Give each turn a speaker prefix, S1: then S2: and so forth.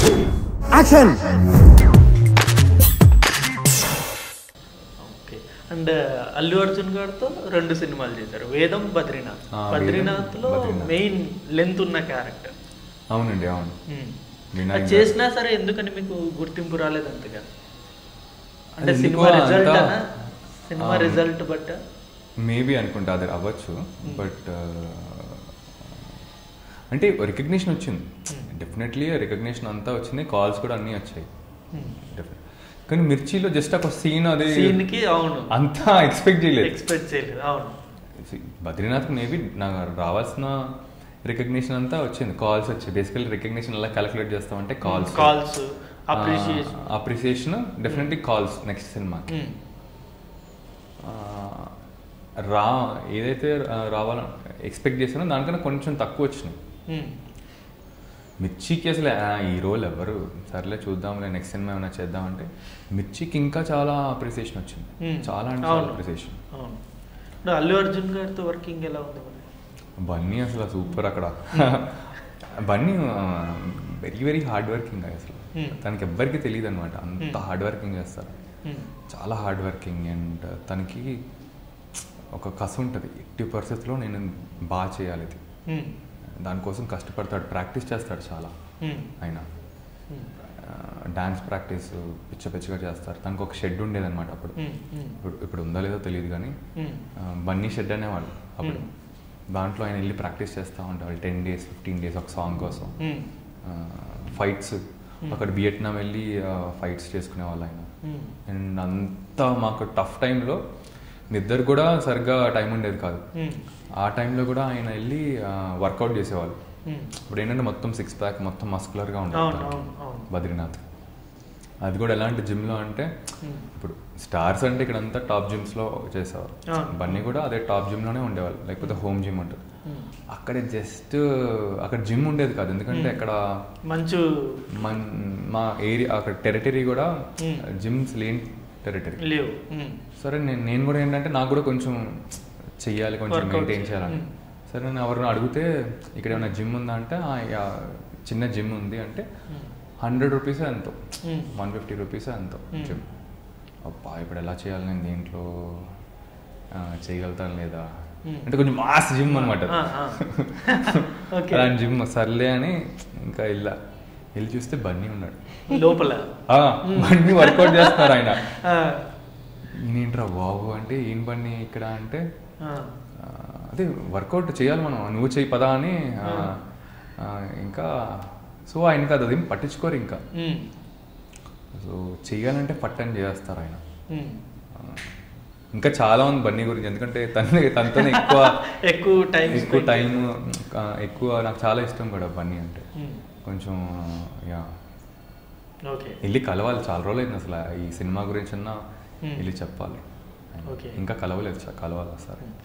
S1: Action
S2: okay and Allu Arjun గారితో రెండు సినిమాలు చేశారు వేదం బద్రీనాథ్
S3: ఆ, వేదం,
S2: బద్రీనాథ్ లో
S3: బద్రీనాథ్.
S2: మెయిన్ లెంత్ ఉన్న క్యారెక్టర్
S3: అవునండి అవును వినాయక్
S2: అది చేసినా సరే ఎందుకని మీకు గుర్తింపు రాలేదు అంతగా అంటే
S3: అది
S2: సినిమా
S3: ఎందుకో
S2: రిజల్ట్
S3: అంతా-
S2: అనా సినిమా
S3: ఆ,
S2: రిజల్ట్ బట్
S3: మేబీ అనుకుంటా అది అవ్వచ్చు బట్ అంటే రికగ్నిషన్ వచ్చింది డెఫినెట్లీ రికగ్నిషన్ అంతా వచ్చింది కాల్స్ కూడా అన్నీ వచ్చాయి Definitely. కానీ మిర్చిలో జస్ట్ ఒక సీన్ అది
S2: సీన్ కి అవును
S3: అంతా ఎక్స్పెక్ట్ చేయలేదు
S2: ఎక్స్పెక్ట్ చేయలేదు అవును
S3: బద్రీనాథ్ మేబీ నాకు రావాల్సిన రికగ్నిషన్ అంతా వచ్చింది కాల్స్ వచ్చాయి బేసికల్లీ రికగ్నిషన్ ఎలా క్యాలిక్యులేట్ చేస్తామంటే calls
S2: calls appreciation
S3: appreciation definitely calls next సినిమాకి ఆ, రా ఏదైతే ఆ, రావాలని ఎక్స్పెక్ట్ చేసానో దానికన్నా కొంచెం తక్కువ వచ్చినాయి మిర్చికి అసలు ఆ, ఈ రోల్ ఎవరు సర్లే చూద్దాంలే నెక్స్ట్ సినిమా ఏమైనా చేద్దామంటే మిర్చికి ఇంకా చాలా అప్రిసియేషన్ వచ్చింది
S2: Hmm.
S3: చాలా అంటే చాలా
S2: అవును.
S3: అప్రిసియేషన్
S2: అవును ఇప్పుడు అల్లు అర్జున్ గారితో వర్కింగ్ ఎలా ఉంది మరి
S3: బన్నీ అసలు సూపర్ అక్కడ Bunny very very hard working అసలు
S2: Hmm.
S3: తనకి ఎవ్వరికి తెలియదు అనమాట అంత
S2: Hmm.
S3: హార్డ్ వర్కింగ్ చేస్తారు
S2: Hmm.
S3: చాలా హార్డ్ వర్కింగ్ అండ్ తనకి ఒక కస ఉంటుంది ఎట్టి పరిస్థితుల్లో నేను బాగా చేయాలి ఇది
S2: Hmm.
S3: దానికోసం కష్టపడతాడు ప్రాక్టీస్ చేస్తాడు చాలా
S2: Hmm.
S3: ఆయన
S2: Hmm.
S3: డాన్స్ ప్రాక్టీస్ పిచ్చ పిచ్చగా చేస్తారు తనకు ఒక షెడ్ ఉండేదన్నమాట అప్పుడు
S2: Hmm. Hmm.
S3: ఇప్పుడు ఇప్పుడు ఉందో లేదో తెలియదు కానీ
S2: Hmm.
S3: ఆ, బన్నీ షెడ్ అనేవాడు అప్పుడు
S2: Hmm.
S3: దాంట్లో ఆయన వెళ్ళి ప్రాక్టీస్ చేస్తూ ఉంటాడు టెన్ డేస్ ఫిఫ్టీన్ డేస్ ఒక సాంగ్ కోసం
S2: Hmm.
S3: ఫైట్స్ అక్కడ వియట్నాం వెళ్ళి ఫైట్స్ చేసుకునే వాళ్ళు ఆయన
S2: Hmm.
S3: అండ్ అంతా మాకు టఫ్ టైంలో నిద్ర కూడా సరిగ్గా టైం ఉండేది కాదు
S2: Hmm.
S3: ఆ టైంలో కూడా ఆయన వెళ్ళి వర్కౌట్ చేసేవాళ్ళు
S2: Hmm.
S3: ఇప్పుడు ఏంటంటే మొత్తం సిక్స్ ప్యాక్ మొత్తం మస్కులర్గా
S2: అవును
S3: ఉంటుంది
S2: అవును అవును
S3: బద్రీనాథ్ అది కూడా ఎలాంటి జిమ్లో అంటే
S2: Hmm.
S3: ఇప్పుడు స్టార్స్ అంటే ఇక్కడ అంతా టాప్ జిమ్స్లో చేసేవారు
S2: అవును.
S3: బన్నీ కూడా అదే టాప్ జిమ్లోనే ఉండేవాళ్ళు లేకపోతే హోమ్ జిమ్ అంటారు
S2: Hmm.
S3: అక్కడే జస్ట్ అక్కడ జిమ్ ఉండేది కాదు ఎందుకంటే అక్కడ
S2: మంచు
S3: మన్ మా ఏరియా అక్కడ టెరిటరీ కూడా
S2: Hmm.
S3: జిమ్స్ లేని టెరిటరీ
S2: లేవు Hmm.
S3: సరే నేను నేను కూడా ఏంటంటే నాకు కూడా కొంచెం చెయ్యాలి కొంచెం
S2: Workout
S3: మెయింటైన్ చేయాలని
S2: Hmm.
S3: సరే నేను ఎవరిని అడిగితే ఇక్కడ ఏమైనా జిమ్ ఉందా అంటే "ఆ, యా, చిన్న జిమ్ ఉంది అంటే
S2: Hmm.
S3: హండ్రెడ్ రూపీస్ ఎంతో
S2: Hmm.
S3: వన్ ఫిఫ్టీ రూపీస్ ఎంతో
S2: Hmm.
S3: జిమ్ అబ్బా ఇప్పుడు ఎలా చేయాలి నేను దీంట్లో ఆ, చేయగలుగుతాను లేదా
S2: Hmm.
S3: అంటే కొంచెం మాస్ జిమ్ అనమాట
S2: ఆ, ఆ. Okay.
S3: అలాంటి జిమ్ సర్లే అని ఇంకా వెళ్ళా వెళ్ళి చూస్తే బన్నీ ఉన్నాడు
S2: లోపల
S3: ఆ, బన్నీ వర్కౌట్ చేస్తున్నారు ఆయన
S2: ఆ,
S3: ఈయనేంట్రా బాబు అంటే ఏం బన్నీ ఇక్కడ అంటే
S2: ఆ.
S3: ఆ, అదే వర్కౌట్ చేయాలి మనం నువ్వు చేయి పదా అని ఆ, ఆ, ఇంకా సో ఆయనకి అది అదేం పట్టించుకోరు ఇంకా
S2: Hmm.
S3: సో చెయ్యాలంటే పట్టని చేస్తారు ఆయన
S2: Hmm.
S3: ఆ, ఇంకా చాలా ఉంది బన్నీ గురించి ఎందుకంటే తన తనతోనే ఎక్కువ
S2: ఎక్కువ టైం
S3: ఎక్కువ టైం ఎక్కువ నాకు చాలా ఇష్టం కూడా బన్నీ అంటే కొంచెం యా
S2: ఓకే
S3: వెళ్ళి కలవాలి చాలా రోజులు అయింది అసలు ఈ సినిమా గురించి అన్నా
S2: Hmm.
S3: వెళ్ళి చెప్పాలి
S2: Okay.
S3: ఇంకా కలవలేదు సార్ కలవాలి సార్